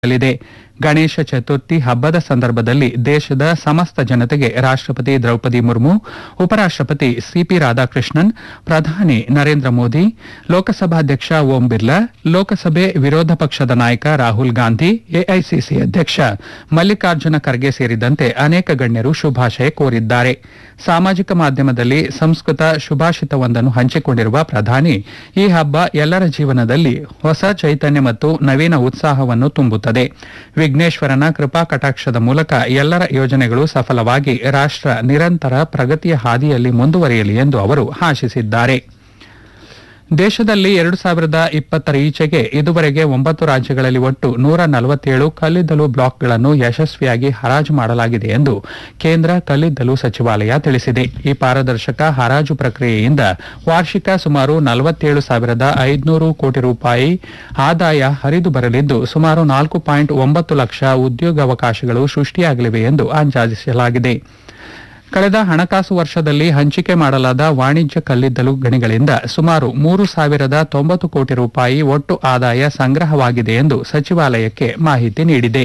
ಲಿದೆ ಗಣೇಶ ಚತುರ್ಥಿ ಹಬ್ಬದ ಸಂದರ್ಭದಲ್ಲಿ ದೇಶದ ಸಮಸ್ತ ಜನತೆಗೆ ರಾಷ್ಟ್ರಪತಿ ದ್ರೌಪದಿ ಮುರ್ಮು ಉಪರಾಷ್ಟ್ರಪತಿ ಸಿಪಿ ರಾಧಾಕೃಷ್ಣನ್ ಪ್ರಧಾನಿ ನರೇಂದ್ರ ಮೋದಿ ಲೋಕಸಭಾಧ್ಯಕ್ಷ ಓಂ ಬಿರ್ಲಾ ಲೋಕಸಭೆ ವಿರೋಧ ಪಕ್ಷದ ನಾಯಕ ರಾಹುಲ್ ಗಾಂಧಿ ಎಐಸಿಸಿ ಅಧ್ಯಕ್ಷ ಮಲ್ಲಿಕಾರ್ಜುನ ಖರ್ಗೆ ಸೇರಿದಂತೆ ಅನೇಕ ಗಣ್ಯರು ಶುಭಾಶಯ ಕೋರಿದ್ದಾರೆ ಸಾಮಾಜಿಕ ಮಾಧ್ಯಮದಲ್ಲಿ ಸಂಸ್ಕೃತ ಶುಭಾಷಿತವೊಂದನ್ನು ಹಂಚಿಕೊಂಡಿರುವ ಪ್ರಧಾನಿ ಈ ಹಬ್ಬ ಎಲ್ಲರ ಜೀವನದಲ್ಲಿ ಹೊಸ ಚೈತನ್ಯ ಮತ್ತು ನವೀನ ಉತ್ಸಾಹವನ್ನು ತುಂಬುತ್ತದೆ ವಿಘ್ನೇಶ್ವರನ ಕೃಪಾ ಕಟಾಕ್ಷದ ಮೂಲಕ ಎಲ್ಲರ ಯೋಜನೆಗಳು ಸಫಲವಾಗಿ ರಾಷ್ಟ್ರ ನಿರಂತರ ಪ್ರಗತಿಯ ಹಾದಿಯಲ್ಲಿ ಮುಂದುವರಿಯಲಿ ಎಂದು ಅವರು ಆಶಿಸಿದ್ದಾರೆ ದೇಶದಲ್ಲಿ ಎರಡು ಸಾವಿರದ ಇಪ್ಪತ್ತರ ಈಚೆಗೆ ಇದುವರೆಗೆ ಒಂಬತ್ತು ರಾಜ್ಯಗಳಲ್ಲಿ ಒಟ್ಟು ನೂರ ನಲವತ್ತೇಳು ಕಲ್ಲಿದ್ದಲು ಬ್ಲಾಕ್ಗಳನ್ನು ಯಶಸ್ವಿಯಾಗಿ ಹರಾಜು ಮಾಡಲಾಗಿದೆ ಎಂದು ಕೇಂದ್ರ ಕಲ್ಲಿದ್ದಲು ಸಚಿವಾಲಯ ತಿಳಿಸಿದೆ ಈ ಪಾರದರ್ಶಕ ಹರಾಜು ಪ್ರಕ್ರಿಯೆಯಿಂದ ವಾರ್ಷಿಕ ಸುಮಾರು ನಲವತ್ತೇಳು ಸಾವಿರದ ಐದುನೂರು ಕೋಟಿ ರೂಪಾಯಿ ಆದಾಯ ಹರಿದು ಬರಲಿದ್ದು ಸುಮಾರು ನಾಲ್ಕು ಪಾಯಿಂಟ್ ಒಂಬತ್ತು ಲಕ್ಷ ಉದ್ಯೋಗಾವಕಾಶಗಳು ಸೃಷ್ಟಿಯಾಗಲಿವೆ ಎಂದು ಅಂದಾಜಿಸಲಾಗಿದೆ ಕಳೆದ ಹಣಕಾಸು ವರ್ಷದಲ್ಲಿ ಹಂಚಿಕೆ ಮಾಡಲಾದ ವಾಣಿಜ್ಯ ಕಲ್ಲಿದ್ದಲು ಗಣಿಗಳಿಂದ ಸುಮಾರು ಮೂರು ಸಾವಿರದ ತೊಂಬತ್ತು ಕೋಟಿ ರೂಪಾಯಿ ಒಟ್ಟು ಆದಾಯ ಸಂಗ್ರಹವಾಗಿದೆ ಎಂದು ಸಚಿವಾಲಯಕ್ಕೆ ಮಾಹಿತಿ ನೀಡಿದೆ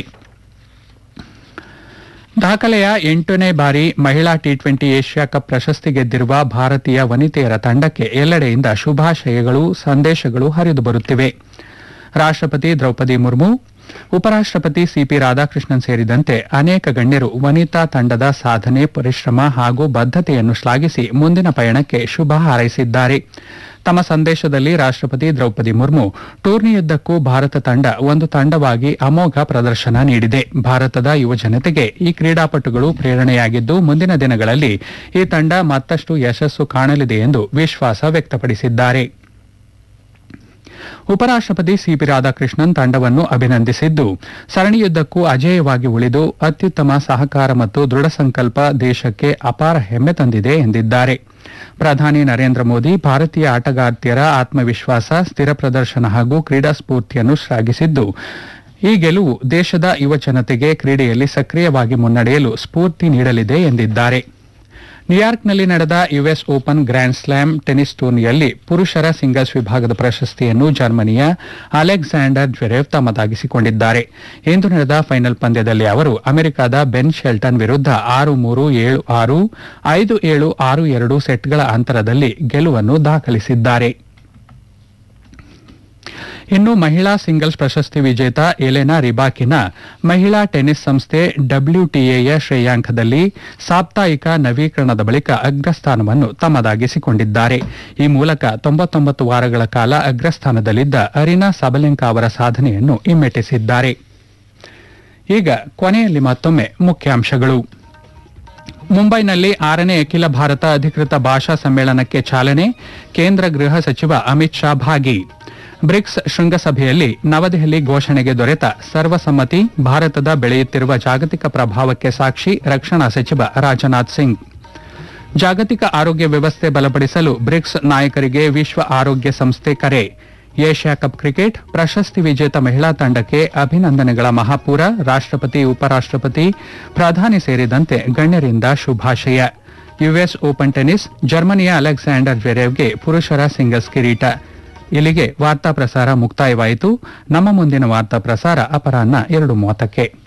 ದಾಖಲೆಯ ಎಂಟನೇ ಬಾರಿ ಮಹಿಳಾ ಟಿ ಟ್ವೆಂಟಿ ಏಷ್ಯಾ ಕಪ್ ಪ್ರಶಸ್ತಿ ಗೆದ್ದಿರುವ ಭಾರತೀಯ ವನಿತೆಯರ ತಂಡಕ್ಕೆ ಎಲ್ಲೆಡೆಯಿಂದ ಶುಭಾಶಯಗಳು ಸಂದೇಶಗಳು ಹರಿದು ಬರುತ್ತಿವೆ ರಾಷ್ಟ್ರಪತಿ ದ್ರೌಪದಿ ಮುರ್ಮು ಉಪರಾಷ್ಟ್ರಪತಿ ಸಿಪಿ ರಾಧಾಕೃಷ್ಣನ್ ಸೇರಿದಂತೆ ಅನೇಕ ಗಣ್ಯರು ವನಿತಾ ತಂಡದ ಸಾಧನೆ ಪರಿಶ್ರಮ ಹಾಗೂ ಬದ್ಧತೆಯನ್ನು ಶ್ಲಾಘಿಸಿ ಮುಂದಿನ ಪಯಣಕ್ಕೆ ಶುಭ ಹಾರೈಸಿದ್ದಾರೆ ತಮ್ಮ ಸಂದೇಶದಲ್ಲಿ ರಾಷ್ಟ್ರಪತಿ ದ್ರೌಪದಿ ಮುರ್ಮು ಟೂರ್ನಿಯುದ್ದಕ್ಕೂ ಭಾರತ ತಂಡ ಒಂದು ತಂಡವಾಗಿ ಅಮೋಘ ಪ್ರದರ್ಶನ ನೀಡಿದೆ ಭಾರತದ ಯುವಜನತೆಗೆ ಈ ಕ್ರೀಡಾಪಟುಗಳು ಪ್ರೇರಣೆಯಾಗಿದ್ದು ಮುಂದಿನ ದಿನಗಳಲ್ಲಿ ಈ ತಂಡ ಮತ್ತಷ್ಟು ಯಶಸ್ಸು ಕಾಣಲಿದೆ ಎಂದು ವಿಶ್ವಾಸ ವ್ಯಕ್ತಪಡಿಸಿದ್ದಾರೆ ಉಪರಾಷ್ಟ್ರಪತಿ ಸಿಪಿ ರಾಧಾಕೃಷ್ಣನ್ ತಂಡವನ್ನು ಅಭಿನಂದಿಸಿದ್ದು ಸರಣಿಯುದ್ದಕ್ಕೂ ಅಜೇಯವಾಗಿ ಉಳಿದು ಅತ್ಯುತ್ತಮ ಸಹಕಾರ ಮತ್ತು ದೃಢ ಸಂಕಲ್ಪ ದೇಶಕ್ಕೆ ಅಪಾರ ಹೆಮ್ಮೆ ತಂದಿದೆ ಎಂದಿದ್ದಾರೆ ಪ್ರಧಾನಿ ನರೇಂದ್ರ ಮೋದಿ ಭಾರತೀಯ ಆಟಗಾರ್ತಿಯರ ಆತ್ಮವಿಶ್ವಾಸ ಸ್ಥಿರ ಪ್ರದರ್ಶನ ಹಾಗೂ ಕ್ರೀಡಾ ಸ್ಫೂರ್ತಿಯನ್ನು ಶ್ಲಾಘಿಸಿದ್ದು ಈ ಗೆಲುವು ದೇಶದ ಯುವಜನತೆಗೆ ಕ್ರೀಡೆಯಲ್ಲಿ ಸಕ್ರಿಯವಾಗಿ ಮುನ್ನಡೆಯಲು ಸ್ಫೂರ್ತಿ ನೀಡಲಿದೆ ಎಂದಿದ್ದಾರೆ ನ್ಯೂಯಾರ್ಕ್ನಲ್ಲಿ ನಡೆದ US open grand slam tennis ಟೂರ್ನಿಯಲ್ಲಿ ಪುರುಷರ ಸಿಂಗಲ್ಸ್ ವಿಭಾಗದ ಪ್ರಶಸ್ತಿಯನ್ನು ಜರ್ಮನಿಯ ಅಲೆಕ್ಸಾಂಡರ್ ಜ್ವೆರೇವ್ ತಮ್ಮದಾಗಿಸಿಕೊಂಡಿದ್ದಾರೆ ಇಂದು ನಡೆದ ಫೈನಲ್ ಪಂದ್ಯದಲ್ಲಿ ಅವರು ಅಮೆರಿಕದ ಬೆನ್ ಶೆಲ್ಟನ್ ವಿರುದ್ಧ ಆರು ಮೂರು ಏಳು ಆರು ಐದು ಏಳು ಆರು ಎರಡು ಸೆಟ್ಗಳ ಅಂತರದಲ್ಲಿ ಗೆಲುವನ್ನು ದಾಖಲಿಸಿದ್ದಾರೆ ಇನ್ನು ಮಹಿಳಾ ಸಿಂಗಲ್ಸ್ ಪ್ರಶಸ್ತಿ ವಿಜೇತ ಎಲೆನಾ ರಿಬಾಕಿನ ಮಹಿಳಾ ಟೆನ್ನಿಸ್ ಸಂಸ್ಥೆ ಡಬ್ಲ್ಯೂಟಿಎಯ ಶ್ರೇಯಾಂಕದಲ್ಲಿ ಸಾಪ್ತಾಹಿಕ ನವೀಕರಣದ ಬಳಿಕ ಅಗ್ರಸ್ಥಾನವನ್ನು ತಮ್ಮದಾಗಿಸಿಕೊಂಡಿದ್ದಾರೆ ಈ ಮೂಲಕ ತೊಂಬತ್ತೊಂಬತ್ತು ವಾರಗಳ ಕಾಲ ಅಗ್ರಸ್ಥಾನದಲ್ಲಿದ್ದ ಅರಿನಾ ಸಬಲೆಂಕಾ ಅವರ ಸಾಧನೆಯನ್ನು ಹಿಮ್ಮೆಟ್ಟಿಸಿದ್ದಾರೆ ಈಗ ಕೊನೆಯಲ್ಲಿ ಮತ್ತೊಮ್ಮೆ ಮುಖ್ಯಾಂಶಗಳು ಮುಂಬೈನಲ್ಲಿ ಆರನೇ ಅಖಿಲ ಭಾರತ ಅಧಿಕೃತ ಭಾಷಾ ಸಮ್ಮೇಳನಕ್ಕೆ ಚಾಲನೆ ಕೇಂದ್ರ ಗೃಹ ಸಚಿವ ಅಮಿತ್ ಶಾ ಭಾಗಿ ಬ್ರಿಕ್ಸ್ ಶೃಂಗಸಭೆಯಲ್ಲಿ ನವದೆಹಲಿ ಘೋಷಣೆಗೆ ದೊರೆತ ಸರ್ವಸಮ್ಮತಿ ಭಾರತದ ಬೆಳೆಯುತ್ತಿರುವ ಜಾಗತಿಕ ಪ್ರಭಾವಕ್ಕೆ ಸಾಕ್ಷಿ ರಕ್ಷಣಾ ಸಚಿವ ರಾಜನಾಥ್ ಸಿಂಗ್ ಜಾಗತಿಕ ಆರೋಗ್ಯ ವ್ಯವಸ್ಥೆ ಬಲಪಡಿಸಲು ಬ್ರಿಕ್ಸ್ ನಾಯಕರಿಗೆ ವಿಶ್ವ ಆರೋಗ್ಯ ಸಂಸ್ಥೆ ಕರೆ ಏಷ್ಯಾ ಕಪ್ ಕ್ರಿಕೆಟ್ ಪ್ರಶಸ್ತಿ ವಿಜೇತ ಮಹಿಳಾ ತಂಡಕ್ಕೆ ಅಭಿನಂದನೆಗಳ ಮಹಾಪೂರ ರಾಷ್ಟ್ರಪತಿ ಉಪರಾಷ್ಟ್ರಪತಿ ಪ್ರಧಾನಿ ಸೇರಿದಂತೆ ಗಣ್ಯರಿಂದ ಶುಭಾಶಯ ಯುಎಸ್ ಓಪನ್ ಟೆನಿಸ್ ಜರ್ಮನಿಯ ಅಲೆಕ್ಸಾಂಡರ್ ಜ್ವೆರೇವ್ಗೆ ಪುರುಷರ ಸಿಂಗಲ್ಸ್ ಕಿರೀಟ ಇಲ್ಲಿಗೆ ವಾರ್ತಾ ಪ್ರಸಾರ ಮುಕ್ತಾಯವಾಯಿತು ನಮ್ಮ ಮುಂದಿನ ವಾರ್ತಾ ಪ್ರಸಾರ ಅಪರಾಹ್ನ ಎರಡು ಮೂವತ್ತಕ್ಕೆ